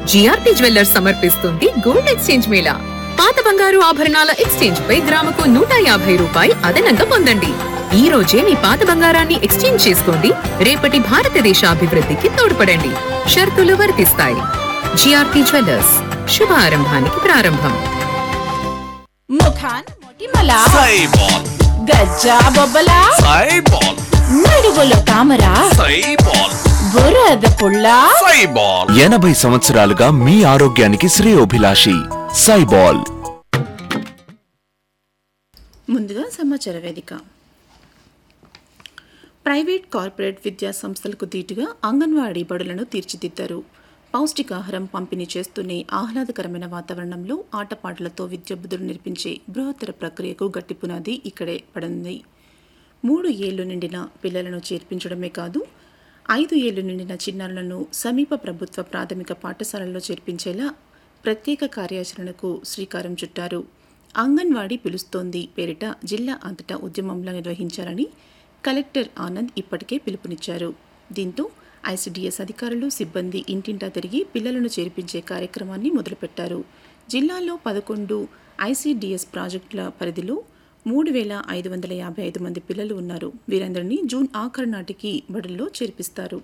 GRP jewellers సమర్పిస్తుంది gold exchange mela పాత బంగారు ఆభరణాల ఎక్స్చేంజ్ పై గ్రాముకు నూట యాభై రూపాయి అదనంగా పొందండి ఈ రోజే మీ పాత బంగారాన్ని ఎక్స్చేంజ్ చేసుకోండి రేపటి భారతదేశ అభివృద్ధికి తోడ్పడండి షరతులు వర్తిస్తాయి జిఆర్పి జ్యువెల్లర్స్ శుభారంభానికి ప్రారంభం ముఖాన మొటిమల సైబాల్ గజ్జా బొబ్బల సైబాల్ నడువులో తామర సైబాల్ బురద పుల్ల సైబాల్ ఎనభై సంవత్సరాలుగా మీ ఆరోగ్యానికి శ్రేయోభిలాషి సైబాల్ ముందుగా సమాచార వేదిక ప్రైవేట్ కార్పొరేట్ విద్యా సంస్థలకు దీటుగా అంగన్వాడీ బడులను తీర్చిదిద్దారు పౌష్టికాహారం పంపిణీ చేస్తూనే ఆహ్లాదకరమైన వాతావరణంలో ఆటపాటలతో విద్యాబుద్ధులు నేర్పించే బృహత్తర ప్రక్రియకు గట్టి పునాది ఇక్కడే పడింది మూడు ఏళ్లు నిండిన పిల్లలను చేర్పించడమే కాదు ఐదు ఏళ్లు నిండిన చిన్నారులను సమీప ప్రభుత్వ ప్రాథమిక పాఠశాలల్లో చేర్పించేలా ప్రత్యేక కార్యాచరణకు శ్రీకారం చుట్టారు అంగన్వాడీ పిలుస్తోంది పేరిట జిల్లా అంతటా ఉద్యమంలా నిర్వహించాలని కలెక్టర్ ఆనంద్ ఇప్పటికే పిలుపునిచ్చారు దీంతో ఐసిడిఎస్ అధికారులు సిబ్బంది ఇంటింటా తిరిగి పిల్లలను చేర్పించే కార్యక్రమాన్ని మొదలుపెట్టారు జిల్లాలో పదకొండు ఐసిడిఎస్ ప్రాజెక్టుల పరిధిలో మూడు వేల ఐదు వందల యాభై ఐదు మంది పిల్లలు ఉన్నారు వీరందరినీ జూన్ ఆఖరు నాటికి బడుల్లో చేర్పిస్తారు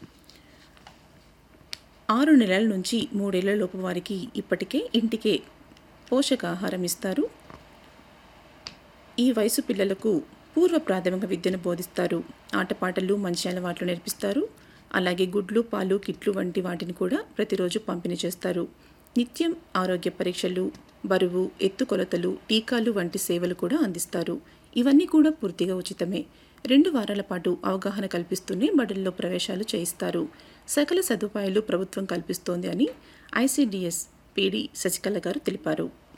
ఆరు నెలల నుంచి మూడేళ్ల లోపు వారికి ఇప్పటికే ఇంటికే పోషకాహారం ఇస్తారు ఈ వయసు పిల్లలకు పూర్వ ప్రాథమిక విద్యను బోధిస్తారు ఆటపాటలు మంచి అలవాట్లు నేర్పిస్తారు అలాగే గుడ్లు పాలు కిట్లు వంటి వాటిని కూడా ప్రతిరోజు పంపిణీ చేస్తారు నిత్యం ఆరోగ్య పరీక్షలు బరువు ఎత్తుకొలతలు టీకాలు వంటి సేవలు కూడా అందిస్తారు ఇవన్నీ కూడా పూర్తిగా ఉచితమే రెండు వారాల పాటు అవగాహన కల్పిస్తూనే బడుల్లో ప్రవేశాలు చేయిస్తారు సకల సదుపాయాలు ప్రభుత్వం కల్పిస్తోంది అని ఐసీడీఎస్ పీడీ శశికళ గారు తెలిపారు